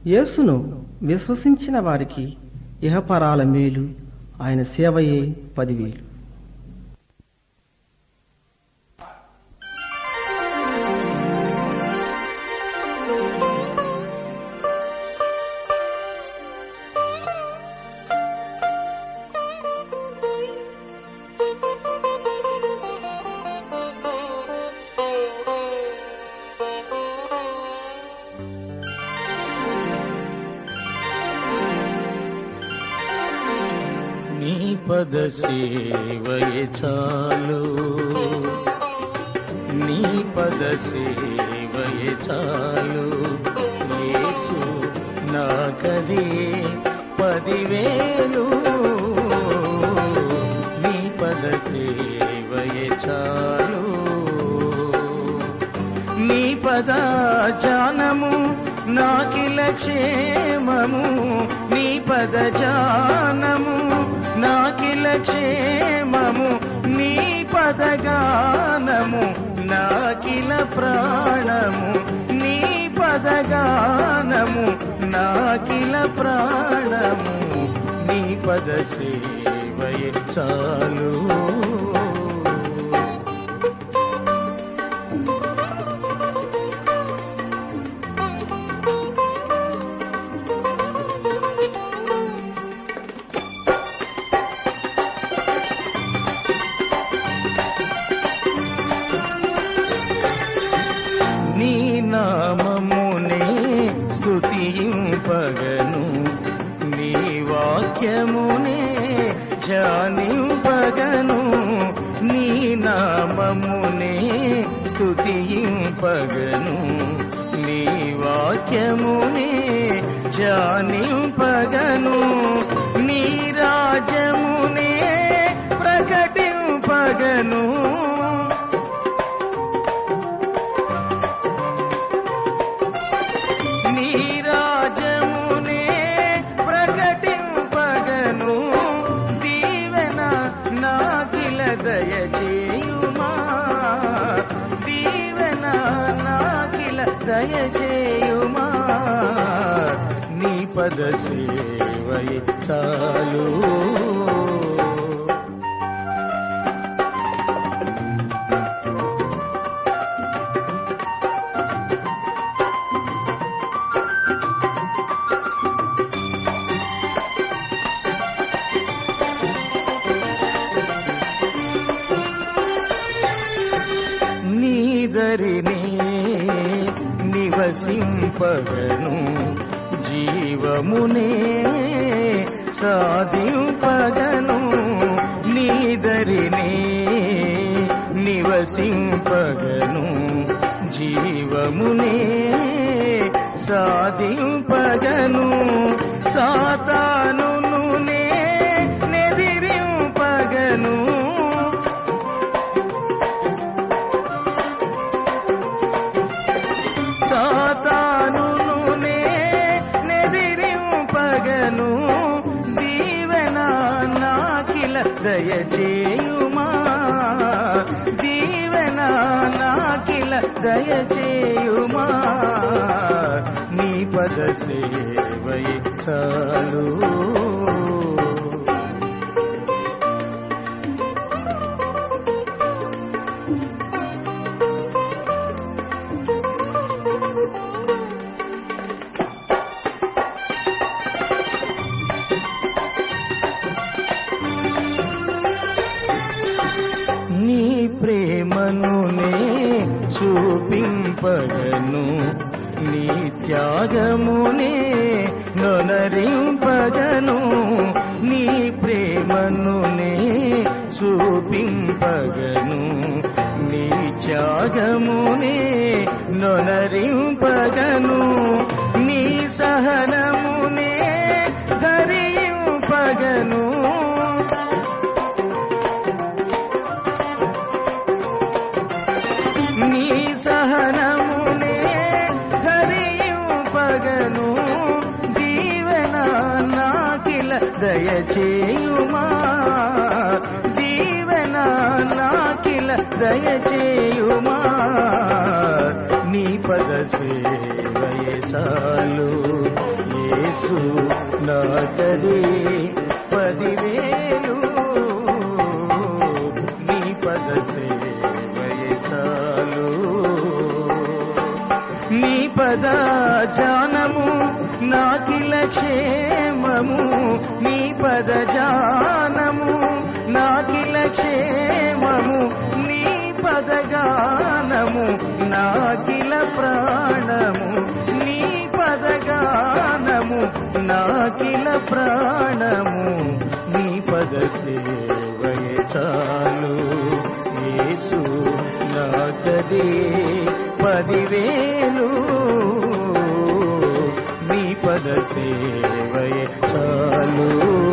యేసును విశ్వసించిన వారికి ఇహపరాల మేలు ఆయన సేవయే పదివేలు నీ పద సేవయే చాలు నీ పద సేవయే చాలు యేసు నాకది పదివేలు నీ పద సేవయే చాలు నీ పద జానము నాకిల క్షేమము నీ పద జానము నాకిల క్షేమము నీ పద గానము నాకిల ప్రాణము నీ పద గానము నాకిల ప్రాణము నీ పద సేవయ చాలు నీ నామమునే స్తుతింపగను నీ వాక్యమునే జానింపగను నీ నామమునే స్తుతింపగను నీ వాక్యమునే జానింపగను నీ రాజమునే ప్రకటింపగను నీ రాజమునే ప్రకటింపగను దీవెన నాకిల దయచేయుమా దీవెన నాకిల దయచేయుమా నీ పద సేవయ చాలు నీదరిని నివసింపగను జీవమునే సాధింపగను నీదరిని నివసింపగను జీవమునే సాధింపగను సాతానును నే నెదిరింపగను సాతానును నే నెదిరింపగను దీవెన నాకిల దయచేయుమా దీవెన నాకిల దయచేయుమా నీ పద సేవయ చాలు నీ ప్రేమను నే చూపింపగను నీ త్యాగమునే నొనరింపగను నీ ప్రేమను నే చూపింపగను నీ త్యాగమునే నొనరింపగను నీ సహనమునే ధరింపగను నీ సహనమునే ధరింపగను దీవెన నాకిల దయచేయుమా దీవెన నాకిల దయచేయుమా నీ పద సేవయే చాలు యేసు నాకదే పదివేలు నీ పద సేవయే చాలు నీ పద జానము నాకిల క్షేమము నీ పద జానము నాకిల క్షేమము నీ పద గానము నాకిల ప్రాణము నీ పద గానము నాకిల ప్రాణము నీ పద సేవయే చాలు యేసు నాకదే పదివేలు నీ పద సేవయే చాలు